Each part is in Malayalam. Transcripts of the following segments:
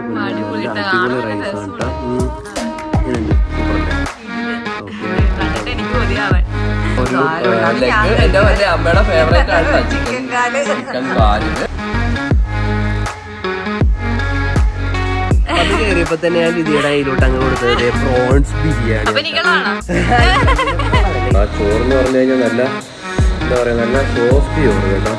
പൊന്നേ, അടിപൊളി നല്ല ട്ടാ. അടിപൊളി കാണാൻ റൈസ് ആണ് രസമുണ്ട്. കേട്ടോ ഇങ്ങനെയുണ്ട് സൂപ്പറല്ലേ ഓക്കെ കണ്ടിട്ട് എനിക്ക് കൊതിയാവൻ ഒരു ലെഗ് എന്റെ വലിയ അമ്മയുടെ ഫേവറേറ്റ് ആണ് ചിക്കൻ ചിക്കൻ കാല് അത് കയറിയപ്പോ തന്നെ ഞാൻ ഇതിയുടെ അതിലോട്ട് അങ്ങ് കൊടുത്തത് പ്രോൺസ് ബിരിയാണി അപ്പൊ എനിക്കുള്ളതാണോ ആ ചോറെന്ന് പറഞ്ഞു കഴിഞ്ഞാൽ നല്ല എന്താ പറയാ നല്ല സോഫ്റ്റ് ചോറ് കേട്ടോ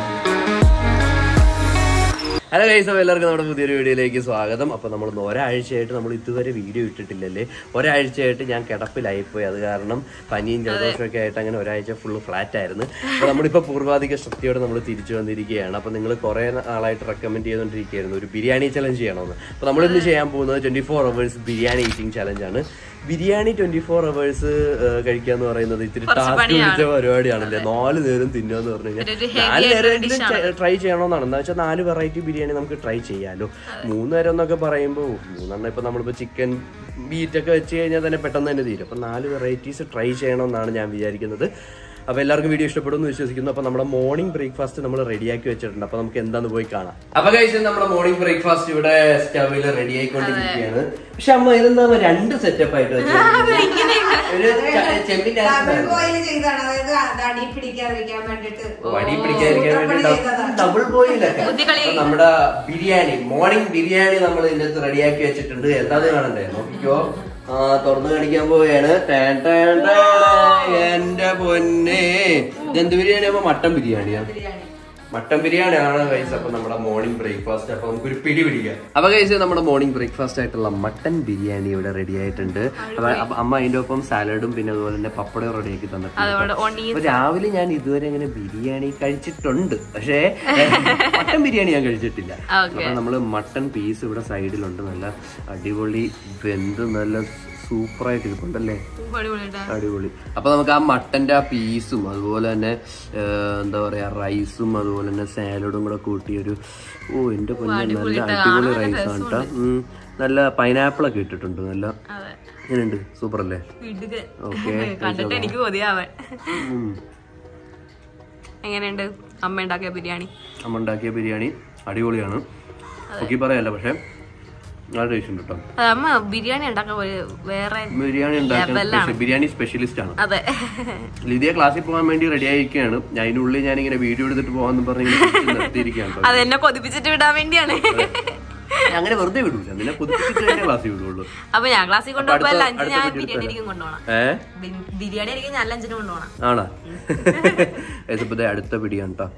ഹലോ ഗൈസ് അപ്പോൾ എല്ലാവർക്കും നമ്മുടെ പുതിയൊരു വീഡിയോയിലേക്ക് സ്വാഗതം അപ്പോൾ നമ്മൾ ഒരാഴ്ചയായിട്ട് നമ്മൾ ഇതുവരെ വീഡിയോ ഇട്ടിട്ടില്ലല്ലേ ഒരാഴ്ചയായിട്ട് ഞാൻ കിടപ്പിലായിപ്പോയി അത് കാരണം പനിയും ജലദോഷമൊക്കെ ആയിട്ട് അങ്ങനെ ഒരാഴ്ച ഫുള്ള് ഫ്ലാറ്റ് ആയിരുന്നു അപ്പോൾ നമ്മളിപ്പോൾ പൂർവാധിക ശക്തിയോടെ നമ്മൾ തിരിച്ചു വന്നിരിക്കുകയാണ് അപ്പോൾ നിങ്ങൾ കുറേ നാളായിട്ട് റെക്കമെൻഡ് ചെയ്തുകൊണ്ടിരിക്കുകയായിരുന്നു ഒരു ബിരിയാണി ചലഞ്ച് ചെയ്യണമെന്ന് അപ്പോൾ നമ്മൾ ഇന്ന് ചെയ്യാൻ പോകുന്നത് twenty four hours biryani eating ചലഞ്ചാണ് ബിരിയാണി ട്വന്റി ഫോർ അവേഴ്സ് കഴിക്കുക എന്ന് പറയുന്നത് ഇത്തിരി ടാസ്ക് പിടിച്ച പരിപാടിയാണല്ലേ നാല് നേരം തിന്നുക എന്ന് പറഞ്ഞു കഴിഞ്ഞാൽ ഒരു heavy നാല് ആയിട്ടുള്ള നേരം ട്രൈ ചെയ്യണമെന്നാണ് എന്താ വെച്ചാൽ നാല് വെറൈറ്റി ബിരിയാണി നമുക്ക് ട്രൈ ചെയ്യാലോ മൂന്ന് നേരം എന്നൊക്കെ പറയുമ്പോൾ മൂന്നെണ്ണം ഇപ്പൊ നമ്മളിപ്പോ ചിക്കൻ ബീറ്റ് ഒക്കെ വെച്ച് കഴിഞ്ഞാൽ തന്നെ പെട്ടെന്ന് തന്നെ തീരും അപ്പൊ നാല് വെറൈറ്റീസ് ട്രൈ ചെയ്യണമെന്നാണ് ഞാൻ വിചാരിക്കുന്നത് അപ്പൊ എല്ലാവർക്കും വീഡിയോ ഇഷ്ടപ്പെടുന്നു വിശ്വസിക്കുന്നു അപ്പൊ നമ്മുടെ മോർണിംഗ് ബ്രേക്ക്ഫാസ്റ്റ് നമ്മൾ റെഡിയാക്കി വെച്ചിട്ടുണ്ട് അപ്പൊ നമുക്ക് എന്താന്ന് പോയി കാണാം അപ്പൊ കഴിച്ച് നമ്മുടെ മോർണിംഗ് ബ്രേക്ക്ഫാസ്റ്റ് ഇവിടെ സ്റ്റവിൽ റെഡി ആയിക്കൊണ്ടിരിക്കുകയാണ് പക്ഷെ അമ്മ ഇതെന്താ രണ്ട് സെറ്റപ്പ് ആയിട്ട് വെച്ചത് ഒരു ച- ചെമ്പിന്റെ അകത്ത് ബോയിൽ ചെയ്താണ് അതായത് അത് അടി പിടിക്കാതിരിക്കാൻ വേണ്ടിട്ട് വടി പിടിക്കാതിരിക്കാൻ വേണ്ടി ചെയ്തതാണ്. ഡബിൾ ബോയിലൊക്കെ ബുദ്ധികളി. അപ്പൊ നമ്മുടെ ബിരിയാണി മോർണിംഗ് ബിരിയാണി നമ്മൾ ഇതിനകത്ത് റെഡിയാക്കി വെച്ചിട്ടുണ്ട് എന്താന്ന് കാണണ്ടേ നോക്കിക്കോ ആ തുറന്നു കാണിക്കാൻ പോവുകയാണ് ടാൻ ടാൻ ടാൻ. എന്റെ പൊന്നെ ഇതെന്ത് ബിരിയാണി ആകുമ്പോ മട്ടൻ ബിരിയാണിയാ മട്ടൻ ബിരിയാണി ആണ് കൈസ് അപ്പൊ നമ്മുടെ മോർണിംഗ് ബ്രേക്ക്ഫാസ്റ്റ് അപ്പൊ നമുക്കൊരു പിടി പിടിക്കാം അപ്പൊ കൈസ് നമ്മുടെ മോർണിംഗ് ബ്രേക്ക്ഫാസ്റ്റ് ആയിട്ടുള്ള മട്ടൻ ബിരിയാണി ഇവിടെ റെഡി ആയിട്ടുണ്ട് അപ്പൊ അപ്പൊ അമ്മ അതിന്റെ ഒപ്പം സാലഡും പിന്നെ അതുപോലെ തന്നെ പപ്പടവും റെഡിയാക്കി തന്നിട്ടുണ്ട് അതോടെ ഒണീ അപ്പൊ രാവിലെ ഞാൻ ഇതുവരെ ഇങ്ങനെ ബിരിയാണി കഴിച്ചിട്ടുണ്ട് പക്ഷേ മട്ടൻ ബിരിയാണി ഞാൻ കഴിച്ചിട്ടില്ല ഓക്കെ അപ്പൊ നമ്മള് മട്ടൻ പീസ് ഇവിടെ സൈഡിലുണ്ട് നല്ല അടിപൊളി വെന്ത് നല്ല സൂപ്പറായിട്ട് ഇരിപ്പുണ്ടല്ലേ അടിപൊളിട്ടാ അടിപൊളി അപ്പൊ നമുക്ക് ആ മട്ടന്റെ ആ പീസും അതുപോലെ തന്നെ ആ, എന്താ പറയാ റൈസും അതുപോലെ തന്നെ സാലഡും കൂടെ കൂട്ടി ഒരു ഓ എന്റെ പൊന്നെ നല്ല അടിപൊളി റൈസ് ആണ് കേട്ടോ നല്ല പൈനാപ്പിൾ ഒക്കെ ഇട്ടിട്ടുണ്ട് നല്ല അതെ ഇങ്ങനെയുണ്ട് സൂപ്പർ അല്ലേ വിടുക ഓക്കെ കണ്ടിട്ട് എനിക്ക് കൊതിയാവൻ എങ്ങനെയുണ്ട് അമ്മ ഉണ്ടാക്കിയ ബിരിയാണി അമ്മ ഉണ്ടാക്കിയ ബിരിയാണി അടിപൊളിയാണ് നോക്കി പറയാല്ല പക്ഷെ നല്ല ടേസ്റ്റ് ഉണ്ട് കേട്ടോ അത് അമ്മ ബിരിയാണി ഉണ്ടാക്കാൻ ഒരു വേറെ ബിരിയാണി ഉണ്ടാക്കാൻ ലെവലാണ്. സ്പെഷ്യൽ ബിരിയാണി സ്പെഷ്യലിസ്റ്റ് ആണ് അതെ ലിതിയ ക്ലാസ്സിൽ പോകാൻ വേണ്ടി റെഡി ആയിരിക്കുകയാണ് ഞാൻ അതിനുള്ളിൽ ഞാൻ ഇങ്ങനെ വീഡിയോ എടുത്തിട്ട് പോകാന്ന് പറഞ്ഞ് ഇങ്ങനെ പിടിച്ച് നിർത്തിയിരിക്കുകയാണ് കേട്ടോ. അത് എന്നെ കൊതിപ്പിച്ചിട്ട് വിടാൻ വേണ്ടിയാണ് ഞാൻ അങ്ങനെ വെറുതെ വിടൂല നിന്നെ പുതുപ്പിച്ചിട്ട് തന്നെ ക്ലാസ്സിൽ വിടുള്ളൂ അപ്പൊ ഞാൻ ക്ലാസ്സിൽ കൊണ്ടുപോകുമ്പോ അടുത്ത- ലഞ്ച് അടുത്ത ഞാൻ വീഡിയോ ബിരിയാണി എടുത്തരാം. ആയിരിക്കും കൊണ്ടുപോകണം ഏ ബി- ബിരിയാണി ആയിരിക്കും ഞാൻ ലഞ്ചിന് കൊണ്ടുപോകണം ആണോ ഇതിപ്പോ ദേ അടുത്ത പിടിയാണ് കേട്ടോ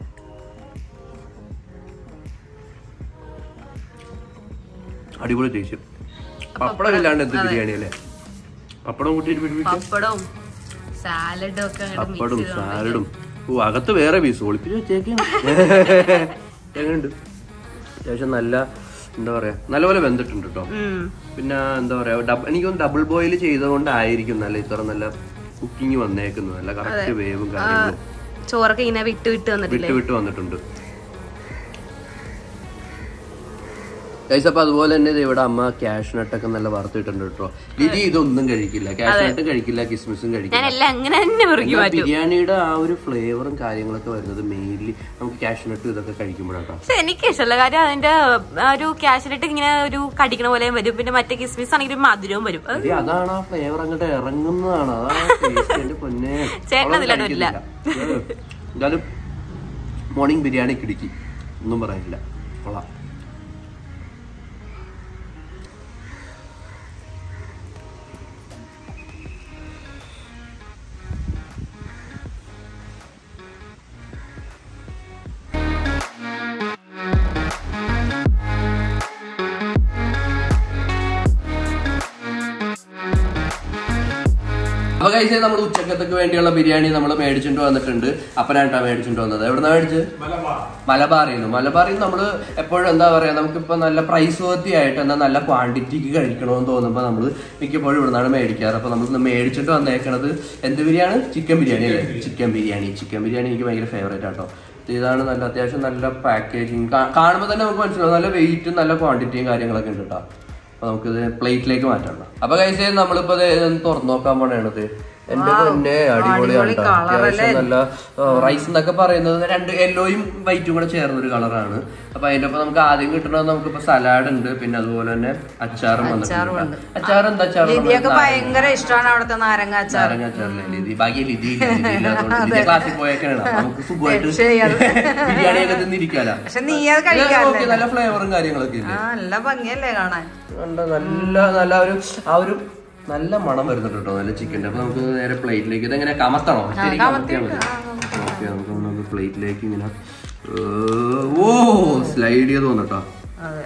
അടിപൊളി ടേസ്റ്റ് പപ്പടം ഇല്ലാണ്ട് എന്ത് ബിരിയാണി അല്ലേ പപ്പടം കൂട്ടിയിട്ട് പിടിപ്പിച്ച പപ്പടവും സാലഡും ഒക്കെ അങ്ങോട്ട് മിക്സ് പപ്പടും ചെയ്ത് സാലഡും ഓ അകത്ത് വേറെ പീസ് ഒളിപ്പിച്ച് വെച്ചേക്കാണ് എങ്ങനെയുണ്ട് അത്യാവശ്യം നല്ല എന്താ പറയാ നല്ലപോലെ വെന്തിട്ടുണ്ട് കേട്ടോ ഉം. പിന്നെ എന്താ പറയാ ഡബ് എനിക്കൊന്ന് ഡബിൾ ബോയിൽ ചെയ്തുകൊണ്ടായിരിക്കും നല്ല ഇത്ര നല്ല കുക്കിംഗ് വന്നേക്കുന്നത് നല്ല കറക്റ്റ് വേവും കാര്യങ്ങളും ചോറൊക്കെ ഇങ്ങനെ വിട്ട് വിട്ട് വന്നിട്ടില്ലേ വിട്ട് വിട്ട് വന്നിട്ടുണ്ട് ഗൈസ് അപ്പൊ അതുപോലെ തന്നെ ദേ ഇവിടെ അമ്മ ക്യാഷ് നട്ടൊക്കെ നല്ല വറുത്തിട്ടുണ്ട് കേട്ടോ ലിജി ഇതൊന്നും കഴിക്കില്ല ക്യാഷ് നട്ടും കഴിക്കില്ല കിസ്മിസും ഞാൻ കഴിക്കില്ല എല്ലാം അങ്ങനെ തന്നെ പെറുക്കി എന്നാൽ മാറ്റും ബിരിയാണിയുടെ ആ ഒരു ഫ്ലേവറും കാര്യങ്ങളൊക്കെ വരുന്നത് മെയിൻലി നമുക്ക് ക്യാഷ് നട്ടും ഇതൊക്കെ കഴിക്കുമ്പോഴാട്ടോ പക്ഷെ എനിക്ക് ഇഷ്ടമല്ല കാര്യം അതിന്റെ ആ ഒരു ക്യാഷിലിട്ട് ഇങ്ങനെ ഒരു കടിക്കണ പോലെയും വരും പിന്നെ മറ്റേ കിസ്മിസ് ആണെങ്കിൽ ഒരു മധുരവും വരും അത് എടി, അതാണ് ആ ഫ്ലേവർ അങ്ങോട്ട് ഇറങ്ങുന്നതാണ് അതാണ് taste. എന്റെ പൊന്നെ ചേട്ടൻ അവളത് അതിലാണ്ട് കഴിക്കുന്നില്ല. ഏ. എന്തായാലും മോർണിംഗ് ബിരിയാണി കിടക്കി ഒന്നും പറയാനില്ല കൊള്ളാം അപ്പൊ കഴിച്ചത് നമ്മൾ ഉച്ചക്കത്തേക്ക് വേണ്ടിയുള്ള ബിരിയാണി നമ്മൾ മേടിച്ചിട്ട് വന്നിട്ടുണ്ട് അപ്പനായിട്ടാ മേടിച്ചിട്ട് വന്നത് എവിടുന്നാ മേടിച്ചത് മലബാറിൽ നിന്ന് മലബാറിൽ നിന്ന് നമ്മൾ എപ്പോഴും എന്താ പറയാ നമുക്കിപ്പോ നല്ല പ്രൈസ് വർത്തി ആയിട്ട് എന്താ നല്ല ക്വാണ്ടിറ്റിക്ക് കഴിക്കണമെന്ന് തോന്നുമ്പോൾ നമ്മൾ മിക്കപ്പോഴും ഇവിടുന്നാണ് മേടിക്കാറ് അപ്പൊ നമ്മൾ മേടിച്ചിട്ട് വന്നേക്കണത് എന്ത് ബിരിയാണി ചിക്കൻ ബിരിയാണി അല്ലേ ചിക്കൻ ബിരിയാണി ചിക്കൻ ബിരിയാണി എനിക്ക് ഭയങ്കര ഫേവറേറ്റ് ആട്ടോ ഇതാണ് നല്ല അത്യാവശ്യം നല്ല പാക്കേജിങ് കാണുമ്പോൾ തന്നെ നമുക്ക് മനസ്സിലാവും നല്ല വെയിറ്റും നല്ല ക്വാണ്ടിറ്റിയും കാര്യങ്ങളൊക്കെ ഉണ്ട് കേട്ടോ അപ്പൊ നമുക്കിത് പ്ലേറ്റിലേക്ക് മാറ്റണം അപ്പൊ കഴിച്ച് നമ്മളിപ്പോ ഇത് ഒന്ന് തുറന്നു നോക്കാൻ പോണേണത് എന്റെ പൊന്നെ അടിപൊളിയാണ് കേട്ടോ. അത്യാവശ്യം നല്ല റൈസ് എന്നൊക്കെ പറയുന്നത് രണ്ട് യെല്ലോയും വൈറ്റും കൂടെ ചേർന്ന ഒരു കളറാണ് അപ്പൊ അതിന്റെ ഒപ്പം നമുക്ക് ആദ്യം കിട്ടുന്നത് നമുക്കിപ്പോ സലാഡ് ഉണ്ട് പിന്നെ അതുപോലെ തന്നെ അച്ചാറും വന്നിട്ടുണ്ട് അച്ചാർ എന്താ അച്ചാർ ലിതിയൊക്കെ ഭയങ്കര ഇഷ്ടമാണ് അവിടുത്തെ നാരങ്ങ അച്ചാർ നാരങ്ങ അച്ചാറില്ലേ ലിതി ബാക്കി ലിതി ഇല്ല. ലിതി ഇല്ലാത്തതുകൊണ്ട് ലിതി ക്ലാസ്സിൽ പോയേക്കാണ് നമുക്ക് സുഖമായിട്ട് ബിരിയാണി ഒക്കെ തിന്നിരിക്കാലോ പക്ഷെ നീ അത് കഴിക്കാറില്ല ഓക്കേ, നല്ല ഫ്ലേവറും കാര്യങ്ങളൊക്കെ ഇല്ലേ ആ നല്ല ഭംഗിയല്ലേ കാണാൻ കണ്ടോ, നല്ല നല്ല ഒരു ആ ഒരു നല്ല മണം വരുന്നുണ്ട് കേട്ടോ നല്ല ചിക്കൻ്റെ അപ്പൊ നമുക്ക് നേരെ പ്ലേറ്റിലേക്ക് ഇതെങ്ങനെ കമത്തണോ ശരി കമത്തിയാൽ മതി ഓക്കെ നമുക്ക് നമുക്ക് പ്ലേറ്റിലേക്ക് ഇങ്ങനെ ഏ, ഓ സ്ലൈഡ് ചെയ്ത് തോന്നട്ടോ അതെ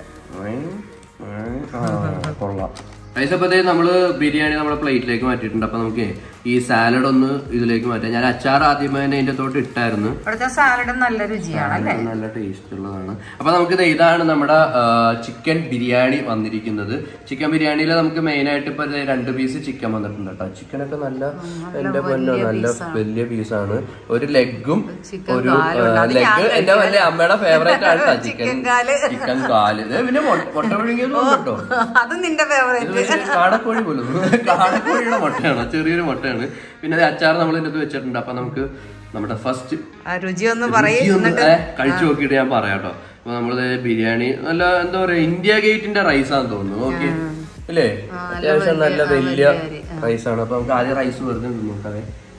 കൊള്ളാം ഐസപ്പത്തേ നമ്മള് ബിരിയാണി നമ്മുടെ പ്ലേറ്റിലേക്ക് മാറ്റിയിട്ടുണ്ട് അപ്പൊ നമുക്ക് ഈ സാലഡ് ഒന്ന് ഇതിലേക്ക് മാറ്റാം ഞാൻ അച്ചാർ ആദ്യമേ തന്നെ അതിന്റെ തോട്ട് ഇട്ടായിരുന്നു ഇവിടുത്തെ സാലഡും നല്ല രുചിയാണ് അല്ലേ നല്ല ടേസ്റ്റ് ഉള്ളതാണ് അപ്പൊ നമുക്ക് ദേ ഇതാണ് നമ്മുടെ ചിക്കൻ ബിരിയാണി വന്നിരിക്കുന്നത് ചിക്കൻ ബിരിയാണിയിൽ നമുക്ക് മെയിൻ ആയിട്ട് ഇപ്പൊ ദേ രണ്ട് പീസ് ചിക്കൻ വന്നിട്ടുണ്ട് കേട്ടോ ചിക്കൻ ഒക്കെ നല്ല എന്റെ പൊന്നോ നല്ല വലിയ പീസാണ് ഒരു ലെഗും ഒരു ലെഗ് എന്റെ വലിയ അമ്മയുടെ ഫേവറേറ്റ് ആണ് ട്ടോ ചിക്കൻ ചിക്കൻ കാല് ഇത് പിന്നെ മൊ- മുട്ട പുഴുങ്ങിയത് കേട്ടോ അത് നിന്റെ ഫേവറേറ്റ് ഇത് പക്ഷേ കാടക്കോഴി പോലും കാടക്കോഴിയുടെ മുട്ടയാണ് ചെറിയൊരു മുട്ടയാണ് പിന്നെ ദേ അച്ചാർ നമ്മൾ ഇതിനകത്ത് വെച്ചിട്ടുണ്ട് അപ്പൊ നമുക്ക് നമ്മുടെ ഫസ്റ്റ് ആ രുചി ഒന്ന് പറയും രുചി ഒന്ന് ഏ, കഴിച്ചു നോക്കിയിട്ട് ഞാൻ പറയാം കേട്ടോ അപ്പൊ നമ്മള് ബിരിയാണി നല്ല എന്താ പറയാ ഇന്ത്യ ഗേറ്റിന്റെ റൈസ് ആണെന്ന് തോന്നുന്നു നോക്കി അല്ലേ അത്യാവശ്യം നല്ല വലിയ റൈസ് ആണ് അപ്പൊ നമുക്ക് ആദ്യം റൈസ് വെറുതെ തിന്ന് നോക്കാവേ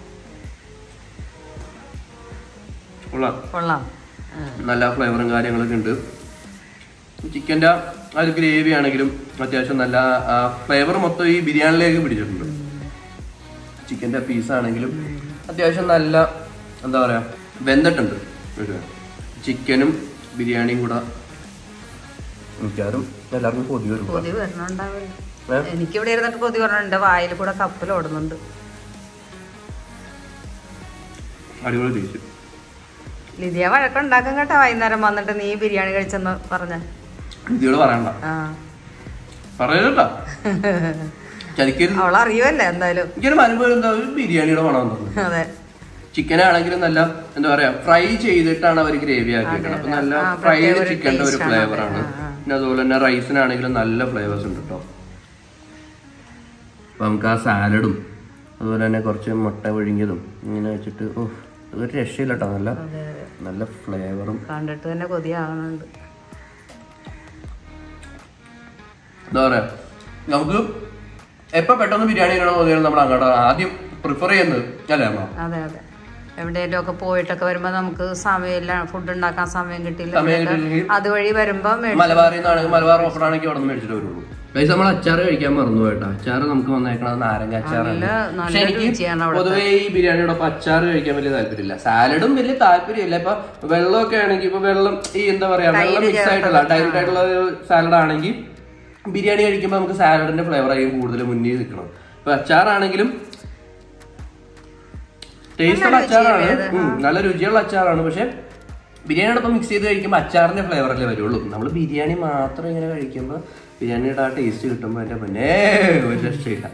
കൊള്ളാം കൊള്ളാം നല്ല ഫ്ലേവറും കാര്യങ്ങളൊക്കെ ഉണ്ട് ചിക്കൻ്റെ ആ ഒരു ഗ്രേവി ആണെങ്കിലും അത്യാവശ്യം നല്ല ഫ്ലേവർ മൊത്തം ഈ ബിരിയാണിയിലേക്ക് പിടിച്ചിട്ടുണ്ട് ചിക്കൻ്റെ പീസ് ആണെങ്കിലും അത്യാവശ്യം നല്ല എന്താ പറയാ വെന്തിട്ടുണ്ട് ചിക്കനും ബിരിയാണിയും കൂടെ മിക്കവാറും എല്ലാവർക്കും കൊതി വരും കൊതി വരണുണ്ടാവില്ല ഏ? എനിക്കിവിടെ ഇരുന്നിട്ട് കൊതി വരണുണ്ട് വായിൽ കൂടെ കപ്പൽ ഓടുന്നുണ്ട് അടിപൊളി ടേസ്റ്റ് ലിതിയ വഴക്കുണ്ടാക്കും കേട്ടോ വൈകുന്നേരം വന്നിട്ട് നീ ബിരിയാണി കഴിച്ചെന്ന് പറഞ്ഞ ഇതിയോട് പറയണ്ട ആ പറയട്ടോ ചതിക്കരുത് അവൾ അറിയുമല്ലേ എന്തായാലും എനിക്കൊരു മനമ്പ് എന്താ ഒരു ബിരിയാണിയുടെ മണം തോന്നുന്നു അതെ ചിക്കൻ ആണെങ്കിലും നല്ല എന്താ പറയാ ഫ്രൈ ചെയ്തിട്ടാണ് അവർ ഗ്രേവി ആക്കിയിരിക്കുന്നത് അപ്പൊ നല്ല ഫ്രൈഡ് ചിക്കന്റെ ഒരു ഫ്ലേവർ ആണ് പിന്നെ അതുപോലെ തന്നെ റൈസിനാണെങ്കിലും നല്ല ഫ്ലേവേഴ്സ് ഉണ്ട് കേട്ടോ അപ്പൊ നമുക്ക് ആ സാലഡും അതുപോലെ തന്നെ കുറച്ച് മുട്ട ഒഴുങ്ങിയതും ഇങ്ങനെ വെച്ചിട്ട് ഓ ഒരു രക്ഷയില്ല കേട്ടോ നല്ല നല്ല ഫ്ലേവറും കണ്ടിട്ട് തന്നെ കൊതിയാകുന്നുണ്ട് എന്താ പറയാ നമുക്ക് എപ്പോ പെട്ടെന്ന് ബിരിയാണി ഇടണം തോന്നിയാലും നമ്മൾ അങ്ങോട്ട് ആദ്യം പ്രിഫർ ചെയ്യുന്നത് അല്ലേ അമ്മ അതെ അതെ എവിടെയെങ്കിലും ഒക്കെ പോയിട്ടൊക്കെ വരുമ്പോ നമുക്ക് സമയമില്ല ഫുഡ് ഉണ്ടാക്കാൻ സമയം കിട്ടിയില്ല സമയം കിട്ടിയില്ലെങ്കിൽ അതുവഴി വരുമ്പോ മേടിച്ച് മലബാറിൽ നിന്നാണെങ്കിൽ മലബാർ ഓഫർ ആണെങ്കിൽ അവിടെ നിന്ന് മേടിച്ചിട്ട് വരുള്ളൂ ഗൈസ് നമ്മൾ അച്ചാർ കഴിക്കാൻ മറന്നു കേട്ടോ അച്ചാർ നമുക്ക് വന്നേക്കണത് നാരങ്ങ അച്ചാറാണ് നല്ല പക്ഷെ എനിക്ക് രുചിയാണ് അവിടെ പൊതുവേ ഈ ബിരിയാണിയോടൊപ്പം അച്ചാർ കഴിക്കാൻ വലിയ താല്പര്യമില്ല സാലഡും വലിയ താല്പര്യമില്ല ഇപ്പൊ വെള്ളമൊക്കെ ആണെങ്കിൽ ഇപ്പൊ വെള്ളം ഈ എന്താ പറയാ വെള്ളം മിക്സ് ആയിട്ടുള്ള ഡയറക്റ്റ് ആയിട്ടുള്ള സാലഡ് ആണെങ്കിൽ ബിരിയാണി കഴിക്കുമ്പോൾ നമുക്ക് സാലഡിന്റെ ഫ്ലേവർ ആയിരിക്കും കൂടുതൽ മുന്നിൽ നിൽക്കണം ഇപ്പൊ അച്ചാറാണെങ്കിലും ടേസ്റ്റ് ഉള്ള അച്ചാറാണ് ഉം, നല്ല രുചിയുള്ള അച്ചാറാണ് പക്ഷെ ബിരിയാണിയോടൊപ്പം മിക്സ് ചെയ്ത് കഴിക്കുമ്പോൾ അച്ചാറിന്റെ ഫ്ലേവർ അല്ലേ വരുള്ളൂ നമ്മൾ ബിരിയാണി മാത്രം ഇങ്ങനെ കഴിക്കുമ്പോൾ ബിരിയാണിയുടെ ആ ടേസ്റ്റ് കിട്ടുമ്പോൾ എൻ്റെ പിന്നെ ഒരു രക്ഷയില്ല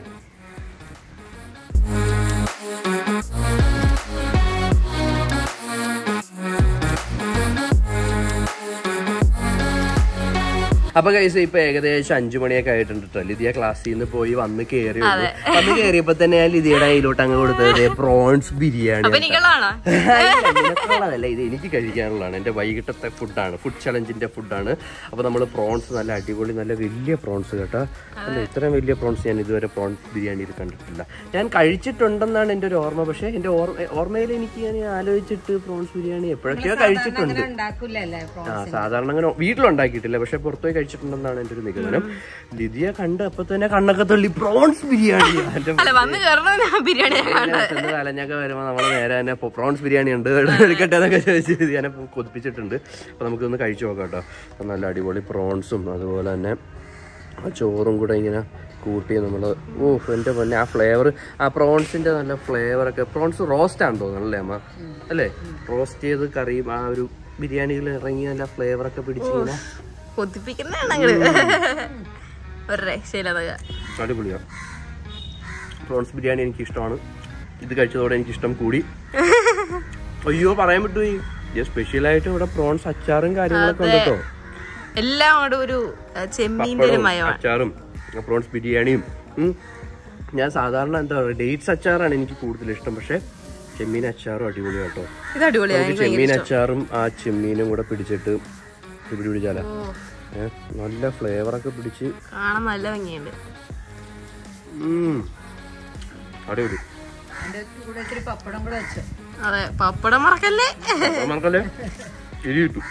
അപ്പൊ കൈസ് ഇപ്പൊ ഏകദേശം അഞ്ചു മണിയൊക്കെ ആയിട്ടുണ്ട് കേട്ടോ ലിതിയ ക്ലാസ്സിൽ നിന്ന് പോയി വന്ന് കേറി വന്നു. വന്ന് കേറിയപ്പോ തന്നെ ഞാൻ ലിതിയുടെ കയ്യിലോട്ട് അങ്ങ് കൊടുത്തത് പ്രോൺസ് ബിരിയാണി അപ്പൊ നിങ്ങളാണോ നിനക്കുള്ളതല്ല ഇത് എനിക്ക് കഴിക്കാനുള്ളതാണ് എൻ്റെ വൈകിട്ടത്തെ ഫുഡാണ് ഫുഡ് ചലഞ്ചിന്റെ ഫുഡാണ് അപ്പോൾ നമ്മൾ പ്രോൺസ് നല്ല അടിപൊളി നല്ല വലിയ പ്രോൺസ് കേട്ടോ അല്ല ഇത്രയും വലിയ പ്രോൺസ് ഞാൻ ഇതുവരെ പ്രോൺസ് ബിരിയാണിയിൽ കണ്ടിട്ടില്ല ഞാൻ കഴിച്ചിട്ടുണ്ടെന്നാണ് എൻ്റെ ഒരു ഓർമ്മ പക്ഷേ എൻ്റെ ഓർമ്മ ഓർമ്മയിൽ എനിക്ക് ഞാൻ ആലോചിച്ചിട്ട് പ്രോൺസ് ബിരിയാണി എപ്പോഴൊക്കെയോ കഴിച്ചിട്ടുണ്ട് ഉണ്ടാക്കൂലല്ലേ ആ സാധാരണ അങ്ങനെ വീട്ടിലുണ്ടാക്കിയിട്ടില്ല പക്ഷെ പുറത്തുപോയി കഴിച്ചിട്ടുണ്ടെന്നാണ് എൻ്റെ ഒരു നിഗമനം ലിതിയ കണ്ട് അപ്പൊ തന്നെ കണ്ണൊക്കെ തള്ളി പ്രോൺസ് ബിരിയാണി എൻ്റെ അല്ല വന്ന് കയറണ ബിരിയാണി ചെന്ന് കാലഞ്ഞൊക്കെ വരുമ്പോൾ നമ്മള് നേരെ തന്നെ പൊ- പ്രോൺസ് ബിരിയാണി ഉണ്ട് എടുക്കട്ടെ എന്നൊക്കെ ചോദിച്ച് ഞാൻ കൊതിപ്പിച്ചിട്ടുണ്ട് അപ്പൊ നമുക്കൊന്ന് കഴിച്ചു നോക്കാം കേട്ടോ അപ്പൊ നല്ല അടിപൊളി പ്രോൺസും അതുപോലെ തന്നെ ആ ചോറും കൂടെ ഇങ്ങനെ കൂട്ടി നമ്മൾ ഓ എൻ്റെ പൊന്നെ ആ ഫ്ലേവർ ആ പ്രോൺസിന്റെ നല്ല ഫ്ലേവർ ഒക്കെ പ്രോൺസ് റോസ്റ്റ് ആണ് തോന്നുന്നു അല്ലേ അമ്മ അല്ലേ റോസ്റ്റ് ചെയ്ത് കറിയും ആ ഒരു ബിരിയാണിയിൽ ഇറങ്ങി നല്ല ഫ്ലേവർ ഒക്കെ പിടിച്ചിങ്ങനെ കൊതിപ്പിക്കുന്നതാണ് ഞങ്ങള് ഒരു രക്ഷയില്ലാതെ അടിപൊളിയാണ് പ്രോൺസ് ബിരിയാണി എനിക്ക് ഇഷ്ടമാണ് ഇത് കഴിച്ചതോടെ എനിക്ക് ഇഷ്ടം കൂടി അയ്യോ പറയാൻ വിട്ടുപോയി ഞാൻ സ്പെഷ്യലായിട്ട് ഇവിടെ പ്രോൺസ് അച്ചാറും കാര്യങ്ങളൊക്കെ ഉണ്ട് കേട്ടോ എല്ലാം കൂടെ ഒരു അഹ്, ചെമ്മീന്റെ ഒരു പപ്പടവും മയമാണ് അച്ചാറും പ്രോൺസ് ബിരിയാണിയും ഉം. ഞാൻ സാധാരണ എന്താ പറയുക ഡേറ്റ്സ് അച്ചാറാണ് എനിക്ക് കൂടുതൽ ഇഷ്ടം പക്ഷെ ചെമ്മീൻ അച്ചാറും അടിപൊളി കേട്ടോ ഇത് അടിപൊളിയാണ് നമുക്ക് ചെമ്മീൻ അച്ചാറും ആ ചെമ്മീനും കൂടെ പിടിച്ചിട്ട് പിടി പിടിച്ചാല ഏ, നല്ല ഫ്ലേവറൊക്കെ പിടിച്ച് കാണാൻ നല്ല ഭംഗിയുണ്ട് ഉം. അടിപൊളി അതിന്റെ കൂടെ ഇച്ചിരി പപ്പടം കൂടെ വെച്ചു അതെ പപ്പടം മറക്കല്ലേ നമുക്കല്ലേ ശരി കിട്ടും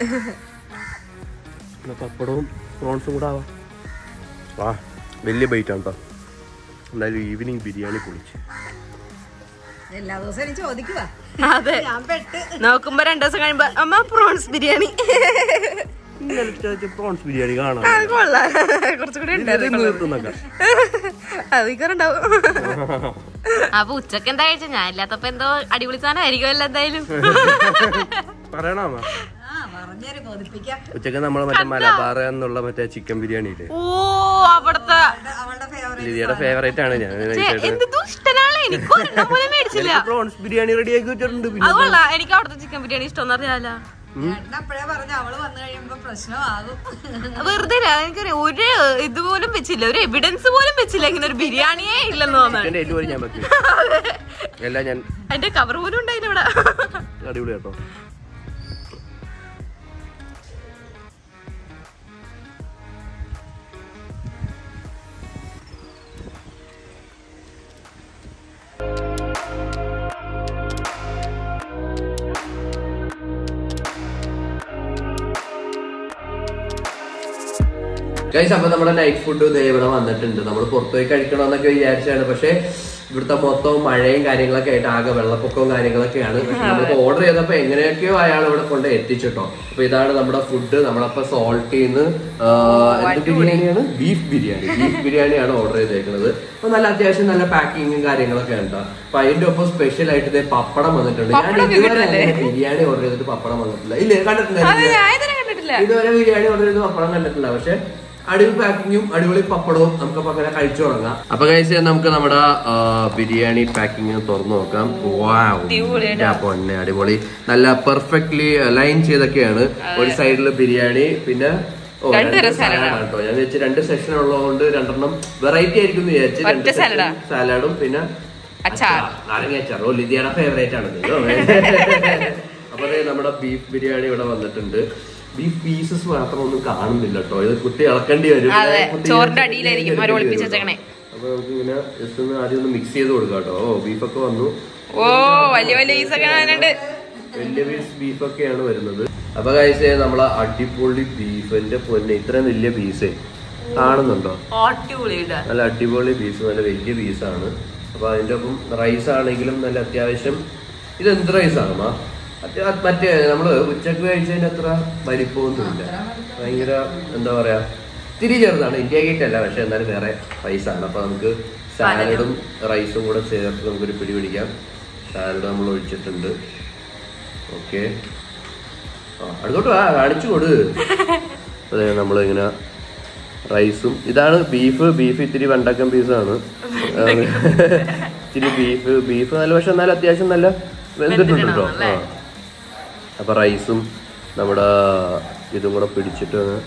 എന്നാ പപ്പടവും പ്രോൺസും കൂടെ ആവാം വാ വലിയ ബൈറ്റാണ് കേട്ടോ എന്തായാലും ഈവനിങ് ബിരിയാണി പൊളിച്ച് എല്ലാ ദിവസവും എനിക്ക് ചോദിക്കുക അതെ ഞാൻ പെട്ട് നോക്കുമ്പോ രണ്ടു ദിവസം കഴിയുമ്പോ അമ്മ പ്രോൺസ് ബിരിയാണി ഇന്നലെ പ്രോൺസ് ബിരിയാണി കാണാം അത് കൊള്ളാം കുറച്ചുകൂടി ഉണ്ടായിരുന്നു നിർത്തുന്നൊക്കെ അതിക്കുണ്ടാവും അപ്പൊ ഉച്ചക്ക് എന്താ കഴിച്ച ഞാൻ ഇല്ലാത്തപ്പോ എന്തോ അടിപൊളി സാധനം ആയിരിക്കുമല്ലോ എന്തായാലും പറയണോ അമ്മ? ആ പറഞ്ഞേര് കൊതിപ്പിക്കാം ഉച്ചക്ക് നമ്മള് മറ്റേ മലബാർ എന്നുള്ള മറ്റേ ചിക്കൻ ബിരിയാണി ഇല്ലേ ഓ അവിടത്തെ അവളുടെ ഫേവറേറ്റ് ലിതിയുടെ ഫേവറേറ്റ് ആണ് ഞാൻ ഛെ, എന്ത് ദുഷ്ടനാളെ എനിക്ക് ഒരെണ്ണം പോലും മേടിച്ചില്ല പ്രോൺസ് ബിരിയാണി റെഡി ആക്കി വെച്ചിട്ടുണ്ട് പിന്നെ അത് കൊള്ളാം എനിക്ക് അവിടുത്തെ ചിക്കൻ ബിരിയാണി ഇഷ്ടം അറിയാലോ ചേട്ടൻ അപ്പഴേ പറഞ്ഞു അവള് വന്നു കഴിയുമ്പോ പ്രശ്നമാകും വെറുതെ ഇല്ല, എനിക്കറിയാം ഒരു ഇതുപോലും വെച്ചില്ല ഒരു എവിഡൻസ് പോലും വെച്ചില്ല ഇങ്ങനെ ഒരു ബിരിയാണിയേ ഇല്ലെന്ന് തോന്നുന്നു ചിക്കൻ്റെ എല്ല് പോലും ഞാൻ വെക്കും എല്ലാം ഞാൻ അതിന്റെ കവർ പോലും ഉണ്ടായില്ല ഇവിടെ അടിപൊളി കേട്ടോ ഗൈസ് അപ്പൊ നമ്മുടെ നൈറ്റ് ഫുഡ് ദേ ഇവിടെ വന്നിട്ടുണ്ട് നമ്മൾ പുറത്തുപോയി കഴിക്കണമെന്നൊക്കെ വിചാരിച്ചാണ് പക്ഷെ ഇവിടുത്തെ മൊത്തവും മഴയും കാര്യങ്ങളൊക്കെ ആയിട്ട് ആകെ വെള്ളപ്പൊക്കവും കാര്യങ്ങളൊക്കെയാണ് പക്ഷെ നമുക്ക് ഓർഡർ ചെയ്തപ്പോ എങ്ങനെയൊക്കെയോ അയാൾ ഇവിടെ കൊണ്ട് എത്തിച്ചിട്ടോ അപ്പൊ ഇതാണ് നമ്മുടെ ഫുഡ് നമ്മളപ്പോ സോൾട്ടിന്ന് എന്ത് ബിരിയാണിയാണ് ബീഫ് ബിരിയാണി ബീഫ് ബിരിയാണിയാണ് ഓർഡർ ചെയ്തേക്കുന്നത് അപ്പൊ നല്ല അത്യാവശ്യം നല്ല പാക്കിങ്ങും കാര്യങ്ങളൊക്കെ ഉണ്ടോ അപ്പൊ അതിന്റെ ഒപ്പം സ്പെഷ്യൽ ആയിട്ട് ഇതേ പപ്പടം വന്നിട്ടുണ്ട് ഞാൻ ഇതുവരെ അങ്ങനെ ബിരിയാണി ഓർഡർ ചെയ്തിട്ട് പപ്പടം വന്നിട്ടില്ല ഇല്ലേ കണ്ടിട്ടുണ്ടായിരുന്നു കണ്ടിട്ടില്ല ഇതുവരെ ബിരിയാണി ഓർഡർ ചെയ്ത് പപ്പടം കണ്ടിട്ടില്ല പക്ഷെ അടിപൊളി പാക്കിങ്ങും അടിപൊളി പപ്പടവും നമുക്ക് അപ്പൊ അങ്ങനെ കഴിച്ചു തുടങ്ങാം അപ്പൊ കഴിച്ച് നമുക്ക് നമ്മുടെ ആ, ബിരിയാണി പാക്കിങ് തുറന്നു നോക്കാം വാ പൊന്നെ അടിപൊളി നല്ല പെർഫെക്റ്റ്ലി ലൈൻ ചെയ്തൊക്കെയാണ് ഒരു സൈഡില് ബിരിയാണി പിന്നെ ഓ, രണ്ട് സാലഡാണ് കേട്ടോ ഞാൻ വെച്ച് രണ്ട് സെഷൻ ഉള്ളതുകൊണ്ട് രണ്ടെണ്ണം വെറൈറ്റി ആയിരിക്കും എന്ന് വിചാരിച്ച് രണ്ട് സെഷൻ സാലഡും പിന്നെ അച്ചാർ നാരങ്ങ അച്ചാർ ഓ ലിതിയുടെ ഫേവറേറ്റ് ആണ് ഇത്. അപ്പൊ ദേ നമ്മുടെ ബീഫ് ബിരിയാണി ഇവിടെ വന്നിട്ടുണ്ട് ബീഫ് പീസസ് മാത്രം ഒന്നും കാണുന്നില്ല കേട്ടോ ഇത് കുത്തി ഇളക്കേണ്ടി വരും അതെ, കുത്തി ചോറിന്റെ അടിയിലായിരിക്കും അവര് ഒളിപ്പിച്ച് വെച്ചേക്കണേ. അപ്പൊ നമുക്ക് ഇങ്ങനെ ജസ്റ്റ് ഒന്ന് ആദ്യം ഒന്ന് മിക്സ് ചെയ്ത് കൊടുക്കാം കേട്ടോ ഓ ബീഫൊക്കെ വന്നു ഓ വലിയ വലിയ പീസൊക്കെ കാണാനുണ്ട് വലിയ പീസ് ബീഫൊക്കെയാണ് വരുന്നത് അപ്പൊ കഴിച്ച് നമ്മളെ അടിപൊളി ബീഫിന്റെ പൊന്നെ ഇത്രയും വലിയ പീസേ കാണുന്നുണ്ടോ അടിപൊളിയുടെ നല്ല അടിപൊളി പീസ് നല്ല വലിയ പീസാണ് അപ്പൊ അതിന്റെ ഒപ്പം റൈസ് ആണെങ്കിലും നല്ല അത്യാവശ്യം ഇത് എന്ത് റൈസാണ് മാ അത്യ- മറ്റേ നമ്മള് ഉച്ചക്ക് കഴിച്ചതിന്റെ അത്ര വലിപ്പമൊന്നുമില്ല ഭയങ്കര എന്താ പറയാ തിരി ചെറുതാണ് ഇന്ത്യ ഗേറ്റ് അല്ല പക്ഷെ എന്നാലും വേറെ റൈസാണ് അപ്പൊ നമുക്ക് സാലഡും റൈസും കൂടെ ചേർത്ത് നമുക്കൊരു പിടി പിടിക്കാം സാലഡ് നമ്മൾ ഒഴിച്ചിട്ടുണ്ട് ഓക്കെ ആ അടുത്തോട്ട് വാ കാണിച്ചു കൊടു അതെ നമ്മളിങ്ങനെ റൈസും ഇതാണ് ബീഫ് ബീഫ് ഇത്തിരി വണ്ടക്കം പീസാണ് ഇത്തിരി ബീഫ് ബീഫ് നല്ല പക്ഷെ എന്നാലും അത്യാവശ്യം നല്ല വെന്തിട്ടുണ്ട് കേട്ടോ ആ അപ്പൊ റൈസും നമ്മുടെ ഇതും കൂടെ പിടിച്ചിട്ട് അങ്ങ്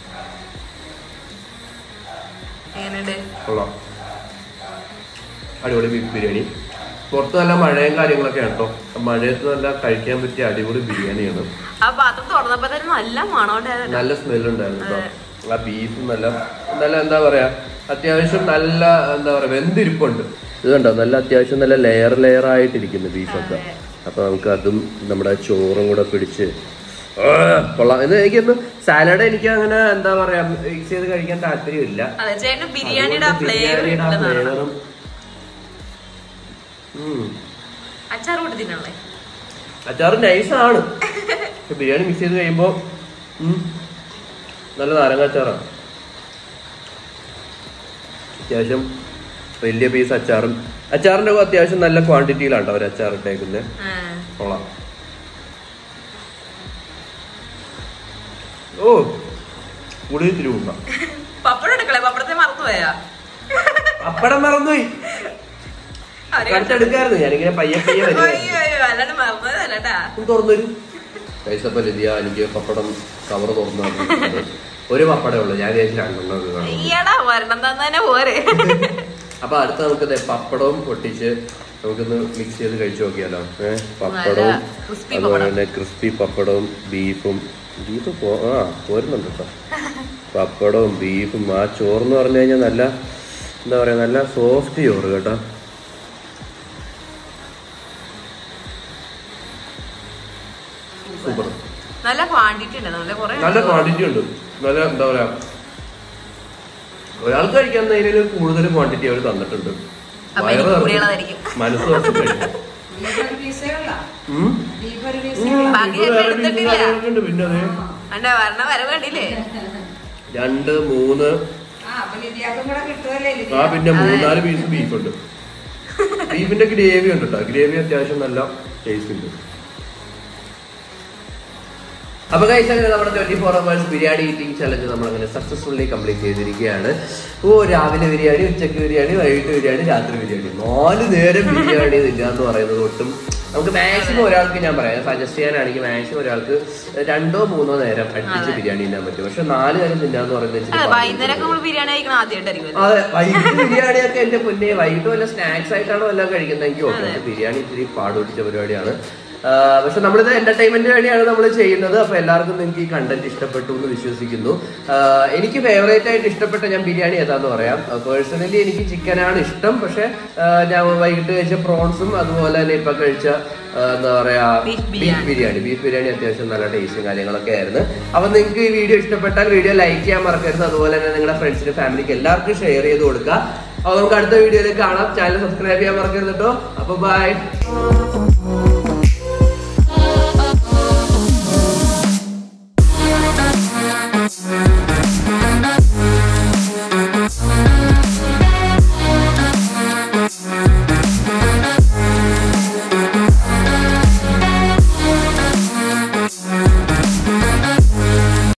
എങ്ങനെയുണ്ട് കൊള്ളാം അടിപൊളി ബീഫ് ബിരിയാണി പുറത്ത് നല്ല മഴയും കാര്യങ്ങളൊക്കെ ആണ് കേട്ടോ മഴയത്ത് നല്ല കഴിക്കാൻ പറ്റിയ അടിപൊളി ബിരിയാണിയാണ് ആ പാത്രം തുറന്നപ്പോ തന്നെ നല്ല മണോണ്ടായിരുന്നു നല്ല സ്മെൽ ഉണ്ടായിരുന്നു കേട്ടോ ആ ബീഫ് നല്ല നല്ല എന്താ പറയാ അത്യാവശ്യം നല്ല എന്താ പറയാ വെന്തിരിപ്പുണ്ട് ഇത് കണ്ടോ നല്ല അത്യാവശ്യം നല്ല ലെയർ ലെയർ ആയിട്ടിരിക്കുന്നു ബീഫൊക്കെ അപ്പൊ നമുക്ക് അതും നമ്മുടെ ചോറും കൂടെ പിടിച്ച് ആ, കൊള്ളാം എന്ന് എനിക്കൊന്ന് സാലഡ് എനിക്ക് അങ്ങനെ എന്താ പറയാ മിക്സ് ചെയ്ത് കഴിക്കാൻ താല്പര്യമില്ല അതെ ചേട്ടന് ബിരിയാണിയുടെ ആ ഫ്ലേവർ ബിരിയാണിയുടെ ആ ഫ്ലേവറും ഉം. അച്ചാർ കൂട്ടി തിന്നണല്ലേ അച്ചാറ് നൈസാണ് പക്ഷെ ബിരിയാണി മിക്സ് ചെയ്ത് കഴിയുമ്പോ ഉം, നല്ല നാരങ്ങ അച്ചാറാണ് അത്യാവശ്യം വലിയ പീസ് അച്ചാറും അച്ചാറിന്റെ ഒക്കെ അത്യാവശ്യം നല്ല ക്വാണ്ടിറ്റിയിലാണ് കേട്ടോ അവർ അച്ചാർ ഇട്ടേക്കുന്നത് കൊള്ളാം ഓ പുളി ഇത്തിരി കൂട്ടാം പപ്പടം എടുക്കളെ പപ്പടത്തെ മറന്നുപോയാ അപ്പടം മറന്നുപോയി കടുത്തെടുക്കായിരുന്നു ഞാനിങ്ങനെ പയ്യെ പയ്യെ വരുമായിരുന്നു അയ്യോ അയ്യോ അല്ലാണ്ട് മറന്നതല്ലട്ടാ ഒന്ന് തുറന്നു വരൂ പൈസപ്പ ലതിയ എനിക്ക് പപ്പടം കവർ തുറന്നു തന്നിട്ടുണ്ട്. ഒരു പപ്പടേ ഉള്ളൂ ഞാൻ വിചാരിച്ചു രണ്ടെണ്ണം ഒക്കെ കാണും ഈയടാ വരണം തന്നെ പോരെ അപ്പൊ അടുത്ത നമുക്ക് ദേ പപ്പടവും പൊട്ടിച്ച് നമുക്കൊന്ന് മിക്സ് ചെയ്ത് കഴിച്ചു നോക്കിയാലോ ഏഹ് പപ്പടവും crispy അതുപോലെ തന്നെ ക്രിസ്പി പപ്പടവും ബീഫും ബീഫ് പോ ആ പോരുന്നുണ്ട് കേട്ടോ പപ്പടവും ബീഫും ആ ചോറെന്ന് പറഞ്ഞു കഴിഞ്ഞാൽ നല്ല എന്താ പറയാ നല്ല സോഫ്റ്റ് ചോറ് കേട്ടോ സൂപ്പർ നല്ല ക്വാണ്ടിറ്റി ഉണ്ട് നല്ല കുറെ നല്ല ക്വാണ്ടിറ്റി ഉണ്ട് നല്ല എന്താ പറയാ ഒരാൾക്ക് കഴിക്കാൻ നേരിൽ കൂടുതൽ ക്വാണ്ടിറ്റി അവർ തന്നിട്ടുണ്ട് അപ്പൊ വയറ് എനിക്ക് നിറച്ച് കൂടിയുള്ളതായിരിക്കും. മനസ്സ് കുറച്ച് കഴിക്കാം ഉം. ഉം, ബാക്കി ഇത് ഞാൻ വേറെ എടുത്തിട്ടില്ല. ബീഫ് കാര്യങ്ങളൊക്കെ ഉണ്ട്. പിന്നെ അതെ കണ്ട വരണ വരവ് കണ്ടില്ലേ രണ്ട് മൂന്ന് ആ പിന്നെ മൂന്നാല് പീസ് ബീഫ് ഉണ്ട് ബീഫിന്റെ ഗ്രേവി ഉണ്ട് കേട്ടോ ഗ്രേവി അത്യാവശ്യം നല്ല ടേസ്റ്റ് ഉണ്ട് അപ്പൊ കഴിച്ചാൽ നമ്മുടെ twenty four hours biryani eating challenge നമ്മൾ അങ്ങനെ സക്സസ്ഫുള്ളി കംപ്ലീറ്റ് ചെയ്തിരിക്കുകയാണ് ഓ രാവിലെ ബിരിയാണി ഉച്ചക്ക് ബിരിയാണി വൈകിട്ട് ബിരിയാണി രാത്രി ബിരിയാണി നാല് നേരം ബിരിയാണി ഇല്ല എന്ന് പറയുന്നത് ഒട്ടും നമുക്ക് മാക്സിമം ഒരാൾക്ക് ഞാൻ പറയാം സജസ്റ്റ് ചെയ്യാനാണെങ്കിൽ മാക്സിമം ഒരാൾക്ക് രണ്ടോ മൂന്നോ നേരം അടുപ്പിച്ച് ബിരിയാണി തിന്നാൻ പറ്റും പക്ഷെ നാല് നേരം തിന്നാന്ന് പറയുന്നത് ഇച്ചിരി അതെ പാടാണ്. വൈകുന്നേരം നമ്മൾ ബിരിയാണി കഴിക്കണം ആദ്യമായിട്ടായിരിക്കും അതെ വൈകിട്ട് ബിരിയാണിയൊക്കെ എന്റെ പൊന്നെ വൈകിട്ട് വല്ല സ്നാക്സ് ആയിട്ടാണോ എല്ലാം കഴിക്കുന്നതെങ്കിൽ ഓക്കെ പക്ഷെ ബിരിയാണി ഇത്തിരി പാടുപിടിച്ച പരിപാടിയാണ് ആ, പക്ഷെ നമ്മളിത് എന്റർടൈൻമെന്റ് വേണ്ടിയാണ് നമ്മൾ ചെയ്യുന്നത് അപ്പൊ എല്ലാവർക്കും നിങ്ങൾക്ക് ഈ കണ്ടന്റ് ഇഷ്ടപ്പെട്ടു എന്ന് വിശ്വസിക്കുന്നു ആ, എനിക്ക് ഫേവറേറ്റ് ആയിട്ട് ഇഷ്ടപ്പെട്ട ഞാൻ ബിരിയാണി ഏതാന്ന് പറയാം പേഴ്സണലി എനിക്ക് ചിക്കനാണ് ഇഷ്ടം പക്ഷെ ആ, ഞാൻ വൈകിട്ട് കഴിച്ച പ്രോൺസും അതുപോലെ തന്നെ ഇപ്പൊ കഴിച്ച ആ, എന്താ പറയാ Beef beef biryani beef biryani അത്യാവശ്യം നല്ല ടേസ്റ്റും കാര്യങ്ങളൊക്കെ ആയിരുന്നു അപ്പൊ നിങ്ങൾക്ക് ഈ വീഡിയോ ഇഷ്ടപ്പെട്ടാൽ വീഡിയോ ലൈക്ക് ചെയ്യാൻ മറക്കരുത് അതുപോലെ തന്നെ നിങ്ങളുടെ ഫ്രണ്ട്സിന് ഫാമിലിക്ക് എല്ലാവർക്കും ഷെയർ ചെയ്ത് കൊടുക്കുക അപ്പൊ നമുക്ക് അടുത്ത വീഡിയോയിൽ കാണാം ചാനൽ സബ്സ്ക്രൈബ് ചെയ്യാൻ മറക്കരുത് കേട്ടോ അപ്പൊ ബൈ